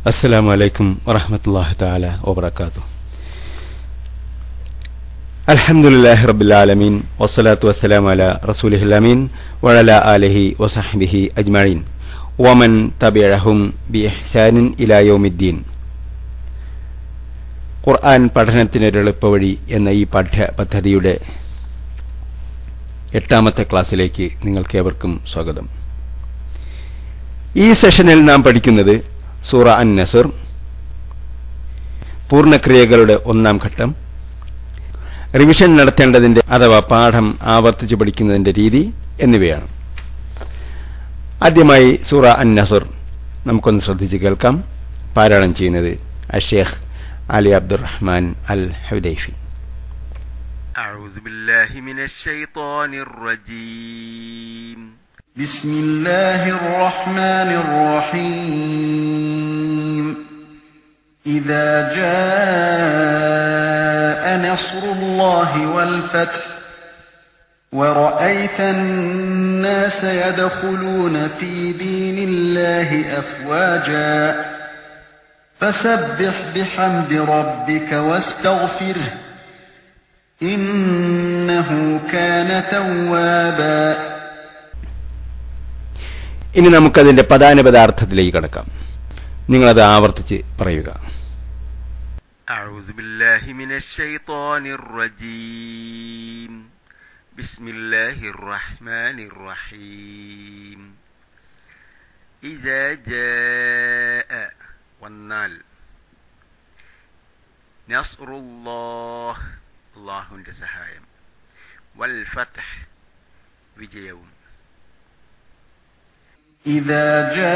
السلام عليكم ورحمة الله تعالى وبركاته الحمد لله رب العالمين والصلاة والسلام على رسوله الأمين وعلى آله وصحبه أجمعين ومن تبعهم بإحسان إلى يوم الدين ഖുർആൻ പഠനത്തിനൊരു എളുപ്പവഴി എന്ന ഈ പാഠ്യ പദ്ധതിയുടെ എട്ടാമത്തെ ക്ലാസ്സിലേക്ക് നിങ്ങൾക്കേവർക്കും സ്വാഗതം ഈ സെഷനിൽ നാം പഠിക്കുന്നത് സൂറ അൻ നസർ പൂർണ്ണക്രിയകളുടെ ഒന്നാം ഘട്ടം റിവിഷൻ നടത്തേണ്ടതിന്റെ അഥവാ പാഠം ആവർത്തിച്ച് പഠിക്കുന്നതിന്റെ രീതി എന്നിവയാണ് ആദ്യമായി സൂറ അൻ നസർ നമുക്കൊന്ന് ശ്രദ്ധിച്ച് കേൾക്കാം പാരായണം ചെയ്യുന്നത് അഷേഖ് علي عبد الرحمن الحديفي أعوذ بالله من الشيطان الرجيم بسم الله الرحمن الرحيم إذا جاء نصر الله والفتح ورأيت الناس يدخلون في دين الله أفواجا فسبح بحمد ربك واستغفره إنه كان توابا ഇനി നമുക്കതിന്റെ പദാനുപദാർത്ഥത്തിലേക്ക് കടക്കാം നിങ്ങളത് ആവർത്തിച്ച് പറയുക أعوذ بالله من الشيطان الرجيم بسم الله الرحمن الرحيم إذا جاء വന്നാൽ നസ്റുല്ലാഹ് അള്ളാഹുവിന്റെ സഹായം വൽ ഫത്ഹ് വിജയവും إذا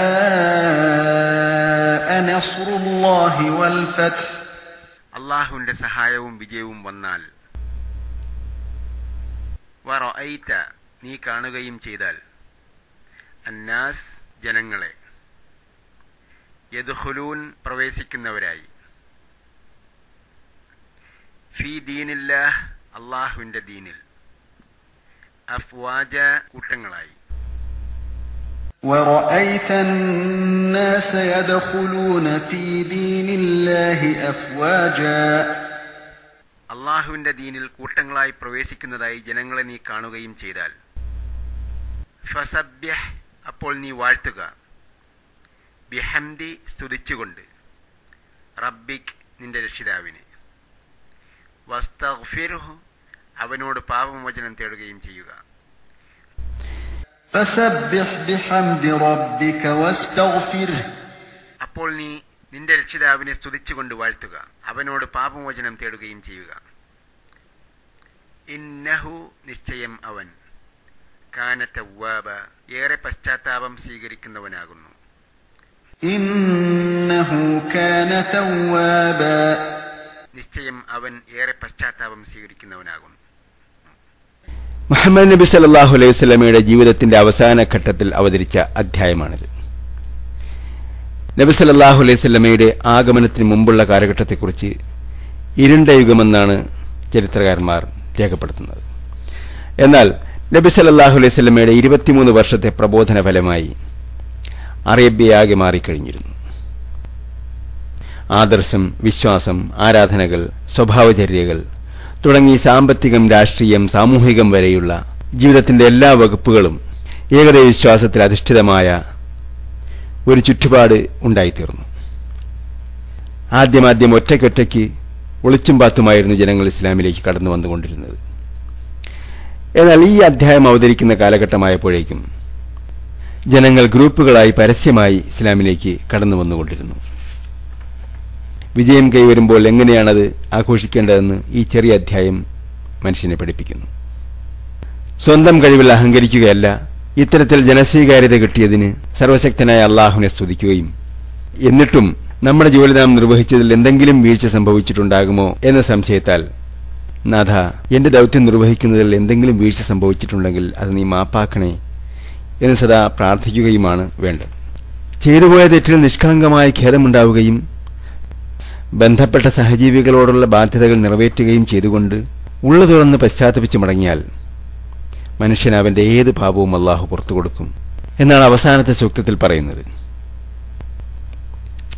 جاء نصر الله والفتح അള്ളാഹുവിന്റെ സഹായവും വിജയവും വന്നാൽ വറഅയ്ത നീ കാണുകയും ചെയ്താൽ അന്നാസ് ജനങ്ങളെ യദ്ഖുലൂൻ പ്രവേശിക്കുന്നവരായി ഫി ദീനില്ലാഹ് അള്ളാഹുവിന്റെ ദീനിൽ അഫ്വാജ കൂട്ടങ്ങളായി ورأيت الناس يدخلون في دين الله أفواجا അള്ളാഹുവിന്റെ ദീനിൽ കൂട്ടങ്ങളായി പ്രവേശിക്കുന്നതായി ജനങ്ങളെ നീ കാണുകയും ചെയ്താൽ ഫസബ്യഹ് അപ്പോൾ നീ വാഴ്ത്തുക ബിഹംദി സ്തുതിച്ചുകൊണ്ട് റബ്ബിക് നിന്റെ രക്ഷിതാവിനെ വസ്തഗ്ഫിർഹു അവനോട് പാപമോചനം തേടുകയും ചെയ്യുക فسبح بحمد ربك واستغفره അപ്പോൾ നീ നിന്റെ രക്ഷിതാവിനെ സ്തുതിച്ചുകൊണ്ട് വാഴ്ത്തുക അവനോട് പാപമോചനം തേടുകയും ചെയ്യുക ഇന്നഹു നിശ്ചയം അവൻ കാന തവ്വാബ ഏറെ പശ്ചാത്താപം സ്വീകരിക്കുന്നവനാകുന്നു إنه كان توابا നിശ്ചയം അവൻ ഏറെ പശ്ചാത്താപം സ്വീകരിക്കുന്നവനാകുന്നു മുഹമ്മദ് നബി സല്ലാഹു അലൈഹി സ്വലമയുടെ ജീവിതത്തിന്റെ അവസാന ഘട്ടത്തിൽ അവതരിച്ച അധ്യായമാണിത് നബി സല്ലാഹു അലൈഹി സ്വലമയുടെ ആഗമനത്തിന് മുമ്പുള്ള കാലഘട്ടത്തെക്കുറിച്ച് ഇരുണ്ട യുഗമെന്നാണ് ചരിത്രകാരന്മാർ രേഖപ്പെടുത്തുന്നത് എന്നാൽ നബി സല്ലാഹു അലൈഹി സ്വലമയുടെ ഇരുപത്തിമൂന്ന് വർഷത്തെ പ്രബോധന ഫലമായി അറേബ്യയാകെ മാറിക്കഴിഞ്ഞിരുന്നു ആദർശം വിശ്വാസം ആരാധനകൾ സ്വഭാവചര്യകൾ തുടങ്ങി സാമ്പത്തികം രാഷ്ട്രീയം സാമൂഹികം വരെയുള്ള ജീവിതത്തിന്റെ എല്ലാ വകുപ്പുകളും ഏകദൈവ വിശ്വാസത്തിൽ അധിഷ്ഠിതമായ ഒരു ചുറ്റുപാട് ഉണ്ടായിത്തീർന്നു ആദ്യമാദ്യം ഒറ്റയ്ക്കൊറ്റയ്ക്ക് ഒളിച്ചും പാത്തുമായിരുന്നു ജനങ്ങൾ ഇസ്ലാമിലേക്ക് കടന്നു വന്നുകൊണ്ടിരുന്നത് എന്നാൽ ഈ അധ്യായം അവതരിക്കുന്ന കാലഘട്ടമായപ്പോഴേക്കും ജനങ്ങൾ ഗ്രൂപ്പുകളായി പരസ്യമായി ഇസ്ലാമിലേക്ക് കടന്നു വന്നുകൊണ്ടിരുന്നു വിജയം കൈവരുമ്പോൾ എങ്ങനെയാണത് ആഘോഷിക്കേണ്ടതെന്ന് ഈ ചെറിയ അധ്യായം മനുഷ്യനെ പഠിപ്പിക്കുന്നു സ്വന്തം കഴിവിൽ അഹങ്കരിക്കുകയല്ല ഇത്തരത്തിൽ ജനസ്വീകാര്യത കിട്ടിയതിന് സർവശക്തനായ അള്ളാഹുവിനെ സ്തുതിക്കുകയും എന്നിട്ടും നമ്മുടെ ജോലി നാം നിർവഹിച്ചതിൽ എന്തെങ്കിലും വീഴ്ച സംഭവിച്ചിട്ടുണ്ടാകുമോ എന്ന സംശയത്താൽ നാഥ എന്റെ ദൗത്യം നിർവഹിക്കുന്നതിൽ എന്തെങ്കിലും വീഴ്ച സംഭവിച്ചിട്ടുണ്ടെങ്കിൽ അത് നീ മാപ്പാക്കണേ എന്ന് സദാ പ്രാർത്ഥിക്കുകയുമാണ് വേണ്ടത് ചെയ്തുപോയ തെറ്റിൽ നിഷ്കളങ്കമായ ഖേദമുണ്ടാവുകയും ബന്ധപ്പെട്ട സഹജീവികളോടുള്ള ബാധ്യതകൾ നിറവേറ്റുകയും ചെയ്തുകൊണ്ട് ഉള്ളു തുറന്ന് പശ്ചാത്തപിച്ച് മടങ്ങിയാൽ മനുഷ്യൻ അവന്റെ ഏത് പാപവും അള്ളാഹു പുറത്തു കൊടുക്കും എന്നാണ് അവസാനത്തെ സൂക്തത്തിൽ പറയുന്നത്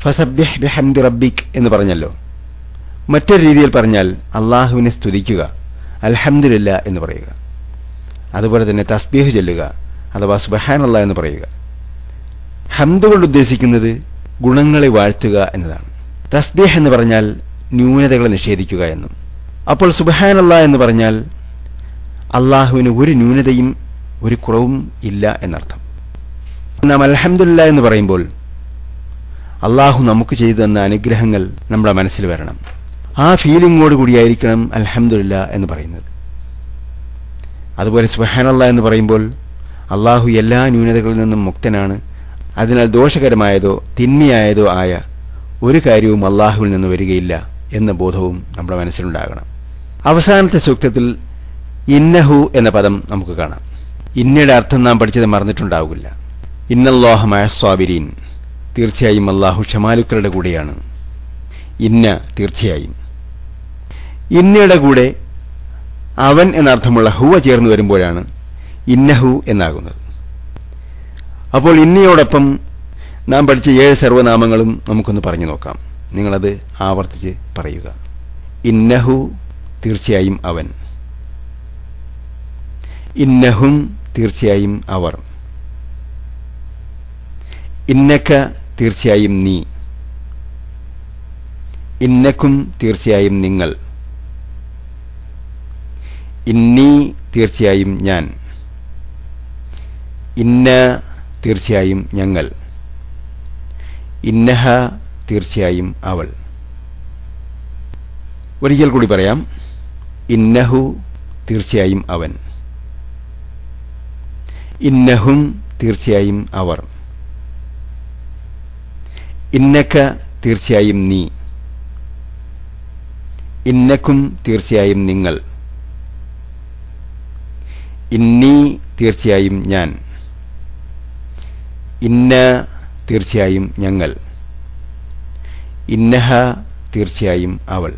ഫസബ്യഹ് ബിഹംദി റബ്ബിക് എന്ന് പറഞ്ഞല്ലോ മറ്റൊരു രീതിയിൽ പറഞ്ഞാൽ അള്ളാഹുവിനെ സ്തുതിക്കുക അൽഹംദുലില്ല എന്ന് പറയുക അതുപോലെ തന്നെ തസ്ബീഹ് ചൊല്ലുക അഥവാ സുബഹാനല്ല എന്ന് പറയുക ഹംദ് കൊണ്ട് ഉദ്ദേശിക്കുന്നത് ഗുണങ്ങളെ വാഴ്ത്തുക എന്നതാണ് തസ്ബീഹ് എന്ന് പറഞ്ഞാൽ ന്യൂനതകളെ നിഷേധിക്കുക എന്നും അപ്പോൾ സുബഹാനല്ല എന്ന് പറഞ്ഞാൽ അള്ളാഹുവിന് ഒരു ന്യൂനതയും ഒരു കുറവും ഇല്ല എന്നർത്ഥം നാം അൽഹംദുലില്ല എന്ന് പറയുമ്പോൾ അള്ളാഹു നമുക്ക് ചെയ്തു തന്ന അനുഗ്രഹങ്ങൾ നമ്മുടെ മനസ്സിൽ വരണം ആ ഫീലിങ്ങോട് കൂടിയായിരിക്കണം അൽഹംദുലില്ല എന്ന് പറയുന്നത് അതുപോലെ സുബഹാനല്ല എന്ന് പറയുമ്പോൾ അള്ളാഹു എല്ലാ ന്യൂനതകളിൽ നിന്നും മുക്തനാണ് അതിനാൽ ദോഷകരമായതോ തിന്മയായതോ ആയ ഒരു കാര്യവും അള്ളാഹുവിൽ നിന്ന് വരികയില്ല എന്ന ബോധവും നമ്മുടെ മനസ്സിലുണ്ടാകണം അവസാനത്തെ സൂക്തത്തിൽ ഇന്നഹു എന്ന പദം നമുക്ക് കാണാം ഇന്നയുടെ അർത്ഥം നാം പഠിച്ചത് മറന്നിട്ടുണ്ടാവില്ല ഇന്നല്ലാഹമായ സ്വാബിരീൻ തീർച്ചയായും അള്ളാഹു ക്ഷമാലുക്കളുടെ കൂടെയാണ് ഇന്ന തീർച്ചയായും ഇന്നയുടെ കൂടെ അവൻ എന്നർത്ഥമുള്ള ഹുവ ചേർന്ന് വരുമ്പോഴാണ് ഇന്നഹു എന്നാകുന്നത് അപ്പോൾ ഇന്നയോടൊപ്പം നാം പഠിച്ച ഏഴ് സർവനാമങ്ങളും നമുക്കൊന്ന് പറഞ്ഞു നോക്കാം നിങ്ങളത് ആവർത്തിച്ച് പറയുക ഇന്നഹു തീർച്ചയായും അവൻ ഇന്നഹും തീർച്ചയായും അവർ ഇന്നക്ക തീർച്ചയായും നീ ഇന്നക്കും തീർച്ചയായും നിങ്ങൾ ഇന്നീ തീർച്ചയായും ഞാൻ ഇന്ന തീർച്ചയായും ഞങ്ങൾ ഇന്നഹ തീർച്ചയായും അവൾ ഒരിക്കൽ കൂടി പറയാം ഇന്നഹു തീർച്ചയായും അവൻ ഇന്നഹും തീർച്ചയായും അവർ ഇന്നക്ക തീർച്ചയായും നീ ഇന്നക്കും തീർച്ചയായും നിങ്ങൾ ഇന്നീ തീർച്ചയായും ഞാൻ ഇന്ന തീർച്ചയായും ഞങ്ങൾ ഇന്നഹ തീർച്ചയായും അവൾ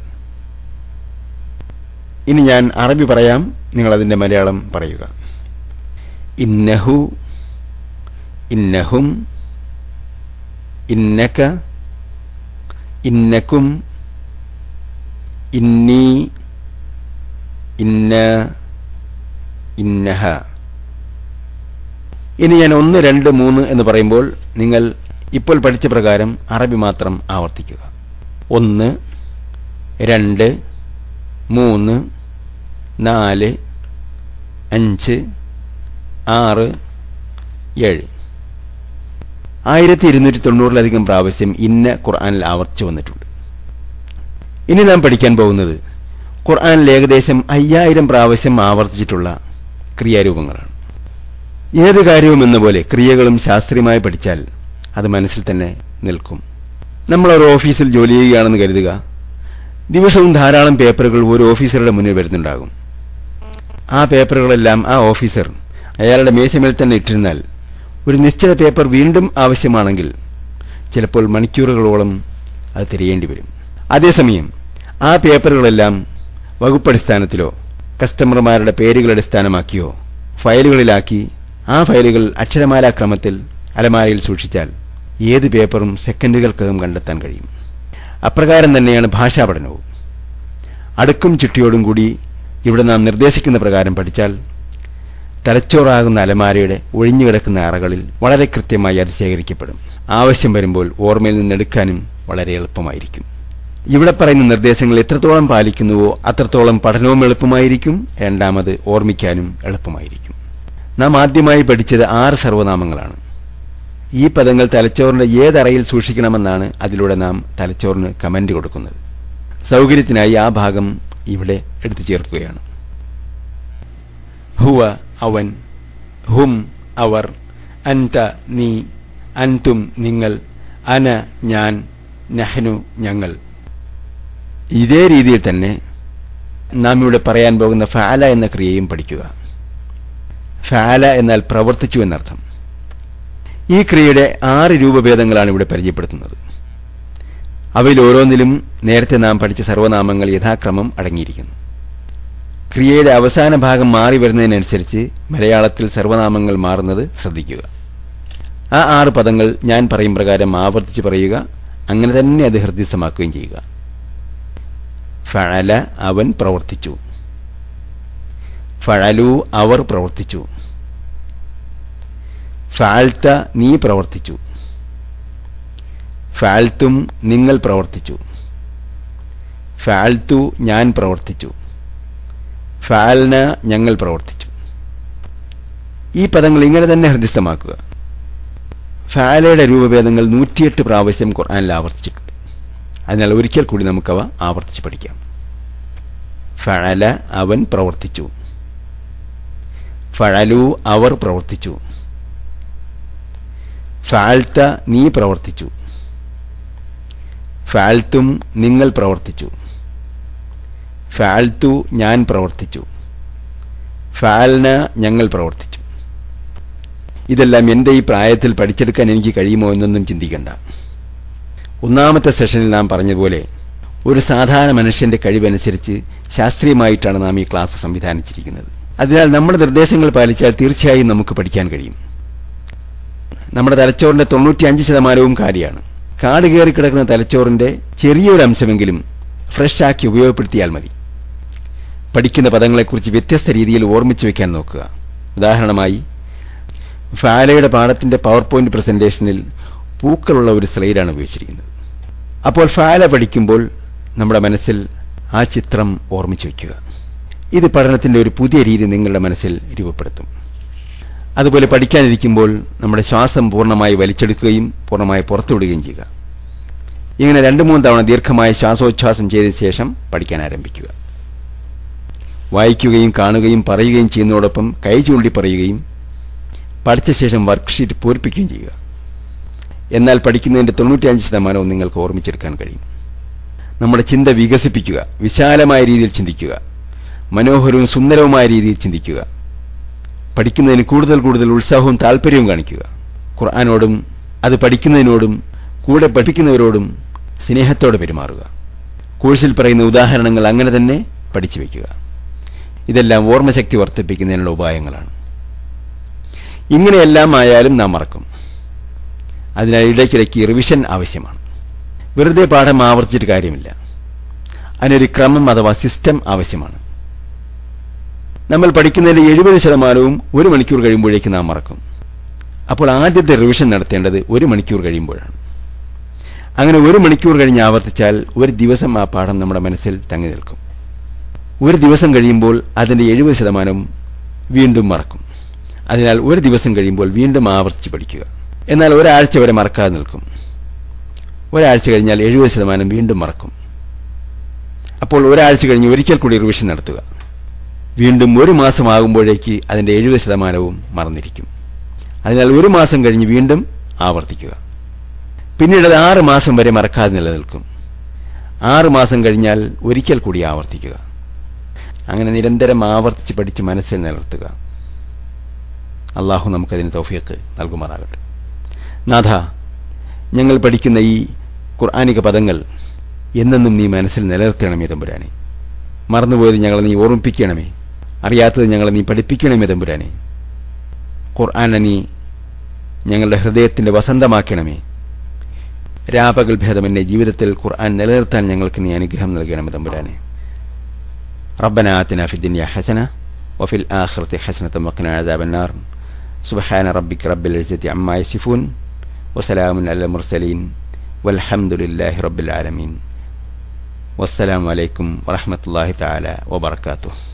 ഇനി ഞാൻ അറബി പറയാം നിങ്ങൾ അതിന്റെ മലയാളം പറയുക ഇന്നഹു ഇന്നഹും ഇന്നക ഇന്നക്കും ഇന്നീ ഇന്ന ഇന്നഹ ഇനി ഞാൻ ഒന്ന് രണ്ട് മൂന്ന് എന്ന് പറയുമ്പോൾ നിങ്ങൾ ഇപ്പോൾ പഠിച്ച പ്രകാരം അറബി മാത്രം ആവർത്തിക്കുക ഒന്ന് രണ്ട് മൂന്ന് നാല് അഞ്ച് ആറ് ഏഴ് ആയിരത്തി ഇരുന്നൂറ്റി തൊണ്ണൂറിലധികം പ്രാവശ്യം ഇന്ന ഖുർആനിൽ ആവർത്തിച്ചു വന്നിട്ടുണ്ട് ഇനി നാം പഠിക്കാൻ പോകുന്നത് ഖുർആനിൽ ഏകദേശം അയ്യായിരം പ്രാവശ്യം ആവർത്തിച്ചിട്ടുള്ള ക്രിയാരൂപങ്ങളാണ് ഏത് കാര്യവും എന്ന പോലെ ക്രിയകളും ശാസ്ത്രീയമായി പഠിച്ചാൽ അത് മനസ്സിൽ തന്നെ നിൽക്കും നമ്മൾ ഒരു ഓഫീസിൽ ജോലി ചെയ്യുകയാണെന്ന് കരുതുക ദിവസവും ധാരാളം പേപ്പറുകൾ ഒരു ഓഫീസറുടെ മുന്നിൽ വരുന്നുണ്ടാകും ആ പേപ്പറുകളെല്ലാം ആ ഓഫീസർ അയാളുടെ മേശമേൽ തന്നെ ഇട്ടിരുന്നാൽ ഒരു നിശ്ചിത പേപ്പർ വീണ്ടും ആവശ്യമാണെങ്കിൽ ചിലപ്പോൾ മണിക്കൂറുകളോളം അത് തിരയേണ്ടി വരും അതേസമയം ആ പേപ്പറുകളെല്ലാം വകുപ്പടിസ്ഥാനത്തിലോ കസ്റ്റമർമാരുടെ പേരുകൾ അടിസ്ഥാനമാക്കിയോ ഫയലുകളിലാക്കി ആ ഫയലുകൾ അക്ഷരമാലാക്രമത്തിൽ അലമാരയിൽ സൂക്ഷിച്ചാൽ ഏത് പേപ്പറും സെക്കൻഡുകൾക്കകം കണ്ടെത്താൻ കഴിയും അപ്രകാരം തന്നെയാണ് ഭാഷാ പഠനവും അടുക്കും ചിട്ടിയോടും കൂടി ഇവിടെ നാം നിർദ്ദേശിക്കുന്ന പ്രകാരം പഠിച്ചാൽ തലച്ചോറാകുന്ന അലമാരയുടെ ഒഴിഞ്ഞുകിടക്കുന്ന അറകളിൽ വളരെ കൃത്യമായി അത് ശേഖരിക്കപ്പെടും ആവശ്യം വരുമ്പോൾ ഓർമ്മയിൽ നിന്നെടുക്കാനും വളരെ എളുപ്പമായിരിക്കും ഇവിടെ പറയുന്ന നിർദ്ദേശങ്ങൾ എത്രത്തോളം പാലിക്കുന്നുവോ അത്രത്തോളം പഠനവും എളുപ്പമായിരിക്കും രണ്ടാമത് ഓർമ്മിക്കാനും എളുപ്പമായിരിക്കും നാം ആദ്യമായി പഠിച്ചത് ആറ് സർവനാമങ്ങളാണ് ഈ പദങ്ങൾ തലച്ചോറിന്റെ ഏതറയിൽ സൂക്ഷിക്കണമെന്നാണ് അതിലൂടെ നാം തലച്ചോറിന് കമന്റ് കൊടുക്കുന്നത് സൗകര്യത്തിനായി ആ ഭാഗം ഇവിടെ എടുത്തു ചേർക്കുകയാണ് ഹുവ അവൻ ഹും അവർ അൻത നീ അൻതും നിങ്ങൾ അന ഞാൻ നഹ്നു ഞങ്ങൾ ഇതേ രീതിയിൽ തന്നെ നാം ഇവിടെ പറയാൻ പോകുന്ന ഫാല എന്ന ക്രിയയും പഠിക്കുക ഫാല എന്നാൽ പ്രവർത്തിച്ചു എന്നർത്ഥം ഈ ക്രിയയുടെ ആറ് രൂപഭേദങ്ങളാണ് ഇവിടെ പരിചയപ്പെടുത്തുന്നത് അവയിൽ ഓരോന്നിലും നേരത്തെ നാം പഠിച്ച സർവനാമങ്ങൾ യഥാക്രമം അടങ്ങിയിരിക്കുന്നു ക്രിയയുടെ അവസാന ഭാഗം മാറി വരുന്നതിനനുസരിച്ച് മലയാളത്തിൽ സർവനാമങ്ങൾ മാറുന്നത് ശ്രദ്ധിക്കുക ആ ആറ് പദങ്ങൾ ഞാൻ പറയും പ്രകാരം ആവർത്തിച്ച് പറയുക അങ്ങനെ തന്നെ അത് ഹൃദ്യസ്ഥമാക്കുകയും ചെയ്യുക ഫഴല അവൻ പ്രവർത്തിച്ചു ഫഴലു അവർ പ്രവർത്തിച്ചു ഫാൽത്ത നീ പ്രവർത്തിച്ചു ഫാൽത്തും നിങ്ങൾ പ്രവർത്തിച്ചു ഫാൽത്തു ഞാൻ പ്രവർത്തിച്ചു ഫാൽന ഞങ്ങൾ പ്രവർത്തിച്ചു ഈ പദങ്ങൾ ഇങ്ങനെ തന്നെ ഹൃദയസ്ഥമാക്കുക ഫാലയുടെ രൂപഭേദങ്ങൾ നൂറ്റിയെട്ട് പ്രാവശ്യം ഖുർആനിൽ ആവർത്തിച്ചിട്ടുണ്ട് അതിനാൽ ഒരിക്കൽ കൂടി നമുക്കവ ആവർത്തിച്ച് പഠിക്കാം ഫഴല അവൻ പ്രവർത്തിച്ചു ഫഴലു അവർ പ്രവർത്തിച്ചു ഫാൽത്ത നീ പ്രവർത്തിച്ചു ഫാൽത്തും നിങ്ങൾ പ്രവർത്തിച്ചു ഫാൽത്തു ഞാൻ പ്രവർത്തിച്ചു ഫാൽന ഞങ്ങൾ പ്രവർത്തിച്ചു ഇതെല്ലാം എൻ്റെ ഈ പ്രായത്തിൽ പഠിച്ചെടുക്കാൻ എനിക്ക് കഴിയുമോ എന്നൊന്നും ചിന്തിക്കണ്ട ഒന്നാമത്തെ സെഷനിൽ നാം പറഞ്ഞതുപോലെ ഒരു സാധാരണ മനുഷ്യന്റെ കഴിവനുസരിച്ച് ശാസ്ത്രീയമായിട്ടാണ് നാം ഈ ക്ലാസ് സംവിധാനിച്ചിരിക്കുന്നത് അതിനാൽ നമ്മുടെ നിർദ്ദേശങ്ങൾ പാലിച്ചാൽ തീർച്ചയായും നമുക്ക് പഠിക്കാൻ കഴിയും നമ്മുടെ തലച്ചോറിന്റെ തൊണ്ണൂറ്റിയഞ്ച് ശതമാനവും കാലിയാണ് കാട് കയറി കിടക്കുന്ന തലച്ചോറിന്റെ ചെറിയൊരു അംശമെങ്കിലും ഫ്രഷ് ആക്കി ഉപയോഗപ്പെടുത്തിയാൽ മതി പഠിക്കുന്ന പദങ്ങളെക്കുറിച്ച് വ്യത്യസ്ത രീതിയിൽ ഓർമ്മിച്ചു വെക്കാൻ നോക്കുക ഉദാഹരണമായി ഫാലയുടെ പാഠത്തിന്റെ പവർ പോയിന്റ് പ്രസന്റേഷനിൽ പൂക്കളുള്ള ഒരു സ്ലൈഡാണ് ഉപയോഗിച്ചിരിക്കുന്നത് അപ്പോൾ ഫാല പഠിക്കുമ്പോൾ നമ്മുടെ മനസ്സിൽ ആ ചിത്രം ഓർമ്മിച്ചു വയ്ക്കുക ഇത് പഠനത്തിന്റെ ഒരു പുതിയ രീതി നിങ്ങളുടെ മനസ്സിൽ രൂപപ്പെടുത്തും അതുപോലെ പഠിക്കാനിരിക്കുമ്പോൾ നമ്മുടെ ശ്വാസം പൂർണ്ണമായി വലിച്ചെടുക്കുകയും പൂർണ്ണമായി പുറത്തുവിടുകയും ചെയ്യുക ഇങ്ങനെ രണ്ടു മൂന്ന് തവണ ദീർഘമായ ശ്വാസോച്ഛ്വാസം ചെയ്ത ശേഷം പഠിക്കാൻ ആരംഭിക്കുക വായിക്കുകയും കാണുകയും പറയുകയും ചെയ്യുന്നതോടൊപ്പം കൈ ചൂണ്ടി പറയുകയും പഠിച്ച ശേഷം വർക്ക്ഷീറ്റ് പൂരിപ്പിക്കുകയും ചെയ്യുക എന്നാൽ പഠിക്കുന്നതിന്റെ തൊണ്ണൂറ്റിയഞ്ച് ശതമാനവും നിങ്ങൾക്ക് ഓർമ്മിച്ചെടുക്കാൻ കഴിയും നമ്മുടെ ചിന്ത വികസിപ്പിക്കുക വിശാലമായ രീതിയിൽ ചിന്തിക്കുക മനോഹരവും സുന്ദരവുമായ രീതിയിൽ ചിന്തിക്കുക പഠിക്കുന്നതിന് കൂടുതൽ കൂടുതൽ ഉത്സാഹവും താല്പര്യവും കാണിക്കുക ഖുർആാനോടും അത് പഠിക്കുന്നതിനോടും കൂടെ പഠിക്കുന്നവരോടും സ്നേഹത്തോടെ പെരുമാറുക കോഴ്സിൽ പറയുന്ന ഉദാഹരണങ്ങൾ അങ്ങനെ തന്നെ പഠിച്ചു വയ്ക്കുക ഇതെല്ലാം ഓർമ്മശക്തി വർദ്ധിപ്പിക്കുന്നതിനുള്ള ഉപായങ്ങളാണ് ഇങ്ങനെയെല്ലാം ആയാലും നാം മറക്കും അതിനാൽ ഇടയ്ക്കിടയ്ക്ക് റിവിഷൻ ആവശ്യമാണ് വെറുതെ പാഠം ആവർത്തിച്ചിട്ട് കാര്യമില്ല അതിനൊരു ക്രമം അഥവാ സിസ്റ്റം ആവശ്യമാണ് നമ്മൾ പഠിക്കുന്നതിന്റെ എഴുപത് ശതമാനവും ഒരു മണിക്കൂർ കഴിയുമ്പോഴേക്ക് നാം മറക്കും അപ്പോൾ ആദ്യത്തെ റിവിഷൻ നടത്തേണ്ടത് ഒരു മണിക്കൂർ കഴിയുമ്പോഴാണ് അങ്ങനെ ഒരു മണിക്കൂർ കഴിഞ്ഞ് ആവർത്തിച്ചാൽ ഒരു ദിവസം ആ പാഠം നമ്മുടെ മനസ്സിൽ തങ്ങി നിൽക്കും ഒരു ദിവസം കഴിയുമ്പോൾ അതിന്റെ എഴുപത് ശതമാനം വീണ്ടും മറക്കും അതിനാൽ ഒരു ദിവസം കഴിയുമ്പോൾ വീണ്ടും ആവർത്തിച്ച് പഠിക്കുക എന്നാൽ ഒരാഴ്ച വരെ മറക്കാതെ നിൽക്കും ഒരാഴ്ച കഴിഞ്ഞാൽ എഴുപത് ശതമാനം വീണ്ടും മറക്കും അപ്പോൾ ഒരാഴ്ച കഴിഞ്ഞ് ഒരിക്കൽ കൂടി റിവിഷൻ നടത്തുക വീണ്ടും ഒരു മാസമാകുമ്പോഴേക്ക് അതിന്റെ എഴുപത് ശതമാനവും മറന്നിരിക്കും അതിനാൽ ഒരു മാസം കഴിഞ്ഞ് വീണ്ടും ആവർത്തിക്കുക പിന്നീട് അത് ആറ് മാസം വരെ മറക്കാതെ നിലനിൽക്കും ആറ് മാസം കഴിഞ്ഞാൽ ഒരിക്കൽ കൂടി ആവർത്തിക്കുക അങ്ങനെ നിരന്തരം ആവർത്തിച്ച് പഠിച്ച് മനസ്സിൽ നിലനിർത്തുക അള്ളാഹു നമുക്കതിന് തൗഫിയക്ക് നൽകുമാറാകട്ടെ നാഥ ഞങ്ങൾ പഠിക്കുന്ന ഈ ഖുർആാനിക പദങ്ങൾ എന്നെന്നും നീ മനസ്സിൽ നിലനിർത്തണമേ തമ്പുരാനെ മറന്നുപോയത് ഞങ്ങളെ നീ ഓർമ്മിപ്പിക്കണമേ അറിയാത്തത് ഞങ്ങളെ നീ പഠിപ്പിക്കണമേ തമ്പുരാനെ ഖുർആാനെ നീ ഞങ്ങളുടെ ഹൃദയത്തിന്റെ വസന്തമാക്കണമേ രാപകൽ ഭേദം എന്നെ ജീവിതത്തിൽ ഖുർആൻ നിലനിർത്താൻ ഞങ്ങൾക്ക് നീ അനുഗ്രഹം നൽകണമേ തമ്പുരാനെ ربنا آتنا في الدنيا حسنة وفي الآخرة حسنة وقنا عذاب النار سبحان ربك رب العزة عما يصفون وسلام على المرسلين والحمد لله رب العالمين والسلام عليكم ورحمة الله تعالى وبركاته